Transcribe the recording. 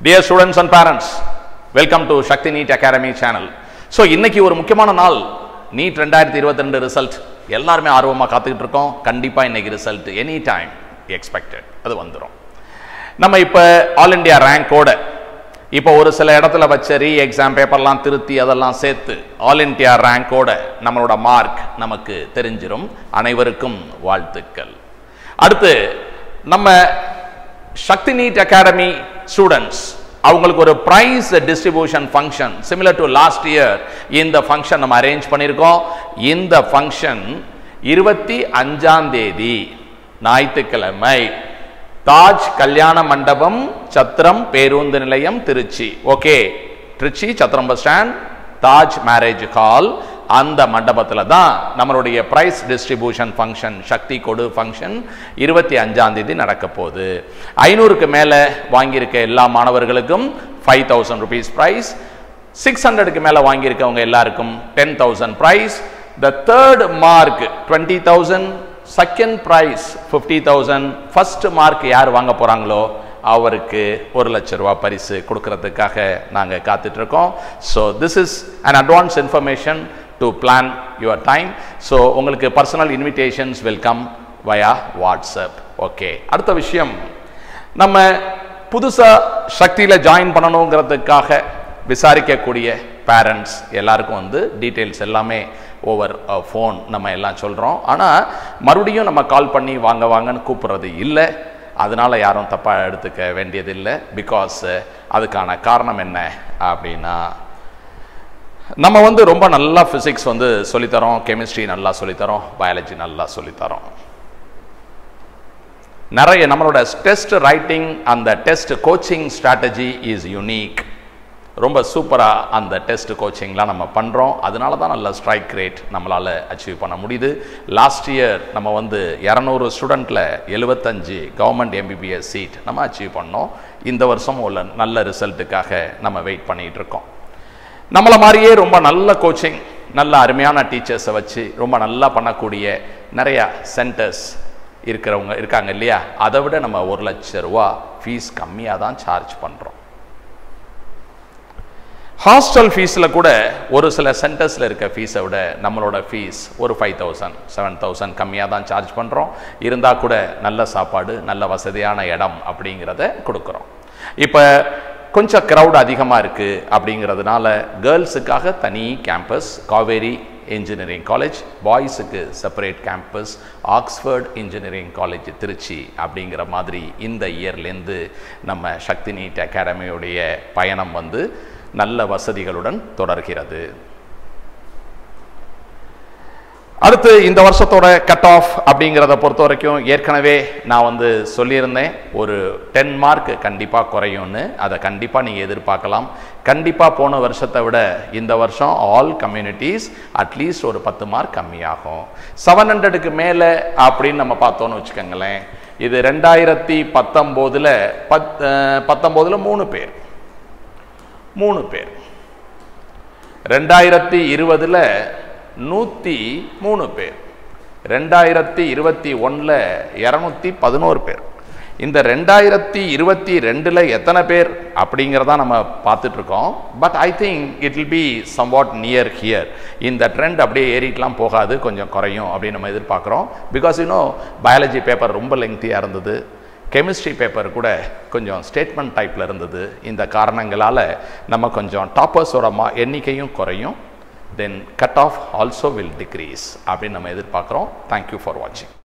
dear students and parents welcome to Sakthi NEET academy channel so இன்னைக்கு ஒரு முக்கியமான நாள் நீட் ரெண்டாயிரத்தி இருபத்தி ரெண்டு ரிசல்ட் எல்லாருமே ஆர்வமாக காத்துக்கிட்டு இருக்கோம் கண்டிப்பாக இன்னைக்கு ரிசல்ட் எனி டைம் எக்ஸ்பெக்டட் அது வந்துடும் நம்ம இப்போ ஆல் இண்டியா ரேங்கோட இப்போ ஒரு சில இடத்துல வச்ச ரீ எக்ஸாம் பேப்பர்லாம் திருத்தி அதெல்லாம் சேர்த்து ஆல் இண்டியா ரேங்கோட நம்மளோட மார்க் நமக்கு தெரிஞ்சிடும் அனைவருக்கும் வாழ்த்துக்கள் அடுத்து நம்ம சக்தி நீட் அகாடமி ஸ்டூடெண்ட்ஸ் அவங்களுக்கு ஒரு prize distribution function similar to last year இந்த ஃபங்க்ஷன் நம்ம அரேஞ்ச் பண்ணியிருக்கோம் இந்த ஃபங்க்ஷன் இருபத்தி அஞ்சாம் தேதி ஞாயிற்றுக்கிழமை தாஜ் கல்யாண மண்டபம் சத்திரம் பேருந்து நிலையம் Trichy okay Trichy Chathiram bus stand Taj marriage hall அந்த மண்டபத்தில் தான் நம்மளுடைய ப்ரைஸ் டிஸ்ட்ரிபியூஷன் ஃபங்க்ஷன் சக்தி கொடு ஃபங்க்ஷன் இருபத்தி அஞ்சாம் தேதி நடக்க போகுது ஐநூறுக்கு மேலே வாங்கியிருக்க எல்லா மாணவர்களுக்கும் five thousand rupees prize six ஹண்ட்ரடுக்கு மேலே வாங்கியிருக்கவங்க எல்லாருக்கும் ten thousand prize the third mark twenty thousand second prize fifty thousand first mark யார் வாங்க போகிறாங்களோ அவருக்கு ஒரு லட்ச ரூபா பரிசு கொடுக்கறதுக்காக நாங்கள் காத்துட்ருக்கோம் so this is an advance information to plan your time so உங்களுக்கு personal invitations welcome via WhatsApp okay அடுத்த விஷயம் நம்ம புதுசாக சக்தியில் ஜாயின் பண்ணணுங்கிறதுக்காக விசாரிக்கக்கூடிய பேரண்ட்ஸ் எல்லாருக்கும் வந்து டீட்டெயில்ஸ் எல்லாமே ஓவர் ஃபோன் நம்ம எல்லாம் சொல்கிறோம் ஆனால் மறுபடியும் நம்ம கால் பண்ணி வாங்க வாங்கன்னு கூப்பிட்றது இல்லை அதனால யாரும் தப்பாக எடுத்துக்க வேண்டியதில்லை பிகாஸ் அதுக்கான காரணம் என்ன அப்படின்னா நம்ம வந்து ரொம்ப நல்லா ஃபிசிக்ஸ் வந்து சொல்லித்தரோம் கெமிஸ்ட்ரி நல்லா சொல்லித்தரோம் பயாலஜி நல்லா சொல்லித்தரோம் நிறைய நம்மளோட டெஸ்ட் ரைட்டிங் அந்த test coaching strategy is unique ரொம்ப சூப்பராக அந்த டெஸ்ட் கோச்சிங்லாம் நம்ம பண்ணுறோம் அதனால தான் நல்ல ஸ்ட்ரைக் ரேட் நம்மளால் அச்சீவ் பண்ண முடியுது லாஸ்ட் இயர் நம்ம வந்து இரநூறு ஸ்டூடெண்ட்டில் எழுபத்தஞ்சு கவர்மெண்ட் எம்பிபிஎஸ் சீட் நம்ம அச்சீவ் பண்ணோம் இந்த வருஷம் உள்ள நல்ல ரிசல்ட்டுக்காக நம்ம வெயிட் பண்ணிகிட்டு இருக்கோம் நம்மளை மாதிரியே ரொம்ப நல்ல கோச்சிங் நல்ல அருமையான டீச்சர்ஸை வச்சு ரொம்ப நல்லா பண்ணக்கூடிய நிறையா சென்டர்ஸ் இருக்கிறவங்க இருக்காங்க இல்லையா அதை விட நம்ம ஒரு லட்ச ரூபா ஃபீஸ் கம்மியாக தான் சார்ஜ் பண்ணுறோம் ஹாஸ்டல் ஃபீஸில் கூட ஒரு சில சென்டர்ஸில் இருக்க ஃபீஸை விட நம்மளோட ஃபீஸ் ஒரு ஃபைவ் தௌசண்ட் செவன் தௌசண்ட் கம்மியாக தான் சார்ஜ் பண்ணுறோம் இருந்தால் கூட நல்ல சாப்பாடு நல்ல வசதியான இடம் அப்படிங்கிறத கொடுக்குறோம் இப்போ கொஞ்சம் க்ரௌட் அதிகமாக இருக்குது அப்படிங்கிறதுனால கேர்ள்ஸுக்காக தனி கேம்பஸ் காவேரி இன்ஜினியரிங் காலேஜ் பாய்ஸுக்கு separate campus Oxford engineering college Trichy அப்படிங்கிற மாதிரி இந்த இயர்லேருந்து நம்ம சக்தி நீட் அகாடமியுடைய பயணம் வந்து நல்ல வசதிகளுடன் தொடர்கிறது அடுத்து இந்த வருஷத்தோட கட் ஆஃப் அப்படிங்கிறத பொறுத்த வரைக்கும் ஏற்கனவே நான் வந்து சொல்லியிருந்தேன் ஒரு டென் மார்க் கண்டிப்பாக குறையும்னு அதை கண்டிப்பாக நீங்கள் எதிர்பார்க்கலாம் கண்டிப்பாக போன வருஷத்தை விட இந்த வருஷம் ஆல் கம்யூனிட்டிஸ் அட்லீஸ்ட் ஒரு பத்து மார்க் கம்மியாகும் செவன் ஹண்ட்ரடுக்கு மேலே அப்படின்னு நம்ம பார்த்தோன்னு வச்சுக்கோங்களேன் இது ரெண்டாயிரத்தி பத்தொம்போதில் பத் பத்தொம்போதில் மூணு பேர் மூணு பேர் ரெண்டாயிரத்தி இருபதில் நூற்றி மூணு பேர் ரெண்டாயிரத்தி இருபத்தி ஒன்றில் இரநூத்தி பதினோரு பேர் இந்த ரெண்டாயிரத்தி இருபத்தி ரெண்டில் எத்தனை பேர் அப்படிங்கிறதா நம்ம பார்த்துட்ருக்கோம் but I think it will be somewhat near here இந்த ட்ரெண்ட் அப்படியே ஏறிட்டுலாம் போகாது கொஞ்சம் குறையும் அப்படின்னு நம்ம எதிர்பார்க்குறோம் பிகாஸ் இன்னும் பயாலஜி பேப்பர் ரொம்ப லெங்க்தியாக இருந்தது கெமிஸ்ட்ரி பேப்பர் கூட கொஞ்சம் ஸ்டேட்மெண்ட் டைப்பில் இருந்தது இந்த காரணங்களால் நம்ம கொஞ்சம் டாப்பர்ஸோட மா எண்ணிக்கையும் குறையும் then cut off also will decrease அப்படின்னு நம்ம எதிர்பார்க்குறோம் தேங்க்யூ ஃபார் வாட்சிங்